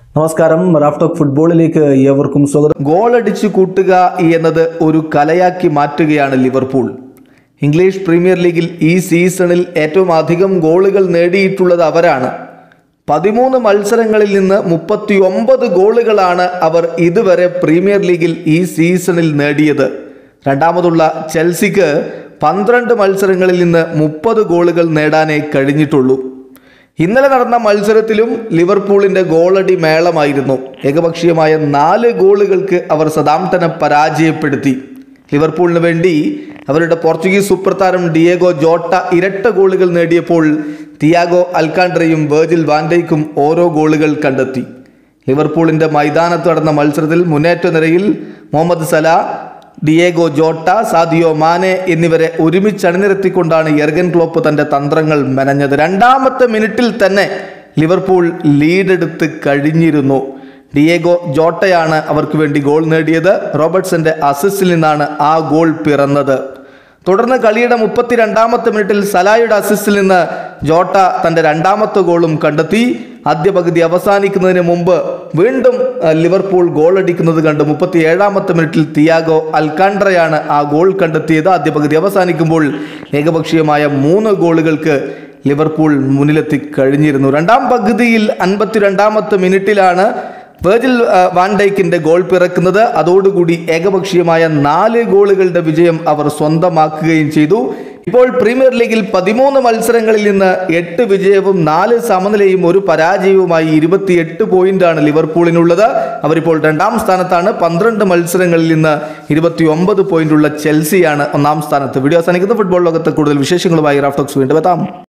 നമസ്കാരം റാഫ്റ്റോക്ക് ഫുട്ബോളിലേക്ക് ഏവർക്കും സ്വാഗതം ഗോളടിച്ചു കൂട്ടുക എന്നത് ഒരു കലയാക്കി മാറ്റുകയാണ് ലിവർപൂൾ ഇംഗ്ലീഷ് പ്രീമിയർ ലീഗിൽ ഈ സീസണിൽ ഏറ്റവും അധികം ഗോളുകൾ നേടിയിട്ടുള്ളത് അവരാണ് പതിമൂന്ന് മത്സരങ്ങളിൽ നിന്ന് മുപ്പത്തി ഒമ്പത് ഗോളുകളാണ് അവർ ഇതുവരെ പ്രീമിയർ ലീഗിൽ ഈ സീസണിൽ നേടിയത് രണ്ടാമതുള്ള ചെൽസിക്ക് പന്ത്രണ്ട് മത്സരങ്ങളിൽ നിന്ന് മുപ്പത് ഗോളുകൾ നേടാനേ കഴിഞ്ഞിട്ടുള്ളൂ ഇന്നലെ നടന്ന മത്സരത്തിലും ലിവർപൂളിന്റെ ഗോളടി മേളമായിരുന്നു ഏകപക്ഷീയമായ നാല് ഗോളുകൾക്ക് അവർ സദാംപ്ടനെ പരാജയപ്പെടുത്തി ലിവർപൂളിന് വേണ്ടി അവരുടെ പോർച്ചുഗീസ് സൂപ്പർ താരം ഡിയേഗോ ജോട്ട ഇരട്ട ഗോളുകൾ നേടിയപ്പോൾ തിയാഗോ അൽക്കാൻഡ്രയും വേർജിൽ വാൻഡയ്ക്കും ഓരോ ഗോളുകൾ കണ്ടെത്തി ലിവർപൂളിന്റെ മൈതാനത്ത് നടന്ന മത്സരത്തിൽ മുന്നേറ്റ നിരയിൽ Mohamed Salah Diogo Jota Sadio Mane എന്നിവരെ ഒരുമിച്ച് അണിനിരത്തിക്കൊണ്ടാണ് യർഗൻ ക്ലോപ്പ് തന്റെ തന്ത്രങ്ങൾ മെനഞ്ഞത് രണ്ടാമത്തെ മിനിറ്റിൽ തന്നെ ലിവർപൂൾ ലീഡെടുത്ത് കഴിഞ്ഞിരുന്നു ഡിയേഗോ ജോട്ടയാണ് അവർക്ക് വേണ്ടി ഗോൾ നേടിയത് റോബർട്ട്സന്റെ അസിസ്റ്റിൽ നിന്നാണ് ആ ഗോൾ പിറന്നത് തുടർന്ന് കളിയുടെ മുപ്പത്തിരണ്ടാമത്തെ മിനിറ്റിൽ സലായുടെ അസിസ്റ്റിൽ നിന്ന് ജോട്ട തന്റെ രണ്ടാമത്തെ ഗോളും കണ്ടെത്തി ആദ്യ പകുതി അവസാനിക്കുന്നതിന് മുമ്പ് വീണ്ടും അഹ്, ലിവർപൂൾ ഗോൾ അടിക്കുന്നത് കണ്ട് മുപ്പത്തി ഏഴാമത്തെ മിനിറ്റിൽ തിയാഗോ അൽക്കാൻഡ്രയാണ് ആ ഗോൾ കണ്ടെത്തിയത് ആദ്യ പകുതി അവസാനിക്കുമ്പോൾ ഏകപക്ഷീയമായ മൂന്ന് ഗോളുകൾക്ക് ലിവർപൂൾ മുന്നിലെത്തി കഴിഞ്ഞിരുന്നു രണ്ടാം പകുതിയിൽ അൻപത്തിരണ്ടാമത്തെ മിനിറ്റിലാണ് വെർജിൽ ആ, വാൻഡൈക്കിന്റെ ഗോൾ പിറക്കുന്നത് അതോടുകൂടി ഏകപക്ഷീയമായ നാല് ഗോളുകളുടെ വിജയം അവർ സ്വന്തമാക്കുകയും ചെയ്തു ഇപ്പോൾ പ്രീമിയർ ലീഗിൽ പതിമൂന്ന് മത്സരങ്ങളിൽ നിന്ന് എട്ട് വിജയവും നാല് സമനിലയും ഒരു പരാജയവുമായി ഇരുപത്തിയെട്ട് പോയിന്റാണ് ലിവർപൂളിനുള്ളത് അവരിപ്പോൾ രണ്ടാം സ്ഥാനത്താണ് പന്ത്രണ്ട് മത്സരങ്ങളിൽ നിന്ന് ഇരുപത്തി ഒമ്പത് പോയിന്റുള്ള ചെൽസിയാണ് ഒന്നാം സ്ഥാനത്ത് വീഡിയോ അവസാനിക്കുന്ന ഫുട്ബോൾ ലോകത്ത് കൂടുതൽ വിശേഷങ്ങളുമായി റാഫ്റ്റോക്സ് വീണ്ടും എത്താം